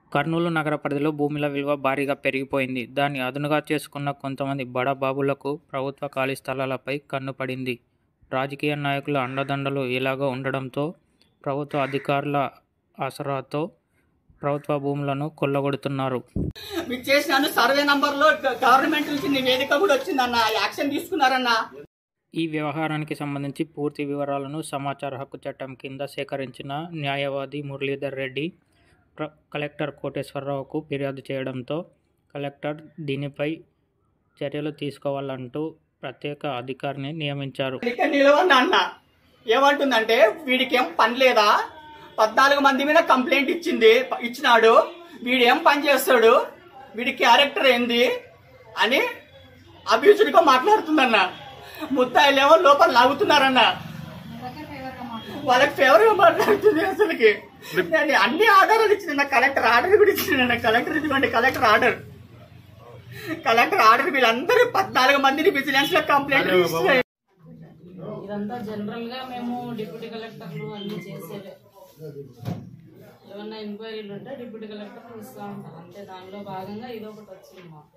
కర్నూలు నగర పరిధిలో భూముల విలువ భారీగా పెరిగిపోయింది దాన్ని అదునుగా చేసుకున్న కొంతమంది బడాబాబులకు ప్రభుత్వ ఖాళీ స్థలాలపై కన్ను పడింది రాజకీయ నాయకుల అండదండలు ఇలాగ ఉండడంతో ప్రభుత్వ అధికారుల ఆసరాతో ప్రభుత్వ భూములను కొల్లగొడుతున్నారు మీకు చేసినాను సర్వే నంబర్ లో గవర్నమెంట్ నుంచి నివేదిక కూడా వచ్చిందన్న యాక్షన్ తీసుకున్నారన్న ఈ వ్యవహారానికి సంబంధించి పూర్తి వివరాలను సమాచార హక్కు చట్టం కింద సేకరించిన న్యాయవాది మురళీధర్ రెడ్డి ప్ర- కలెక్టర్ కోటేశ్వరరావుకు ఫిర్యాదు చేయడంతో కలెక్టర్ దీనిపై చర్యలు తీసుకోవాలంటూ ప్రత్యేక అధికారిని నియమించారు ఇక్కడ నిలవండి అన్న ఏమంటుందంటే వీడికి ఏం పని లేదా పద్నాలుగు మంది మీద కంప్లైంట్ ఇచ్చింది ఇచ్చినాడు వీడేం పని చేస్తాడు వీడి క్యారెక్టర్ ఏంది అని అబ్యూజ్డ్ గా మాట్లాడుతుందన్న ముత్తాయిలేమో లోపల లాగుతున్నారన్న వాళ్ళకి ఫేవర్ గా మాట్లాడుతుంది అసలుకి నేను అన్ని ఆర్డర్లు ఇచ్చిన కలెక్టర్ ఆర్డర్ కూడా ఇచ్చిన కలెక్టర్ ఇదిగోండి కలెక్టర్ ఆర్డర్ కలెక్టర్ ఆర్డర్ వీళ్ళందరూ పద్నాలుగు మందిని విజిలెన్స్ లో కంప్లైంట్ ఇస్తున్నారు ఇదంతా జనరల్ గా మేము డిప్యూటీ కలెక్టర్లు అన్ని చేసేవే ఏమన్నా ఎంక్వైరీలు ఉంటే డిప్యూటీ కలెక్టర్ ఇస్తూ ఉంటారు అంతే దానిలో భాగంగా ఇది ఒకటి వచ్చింది మాకు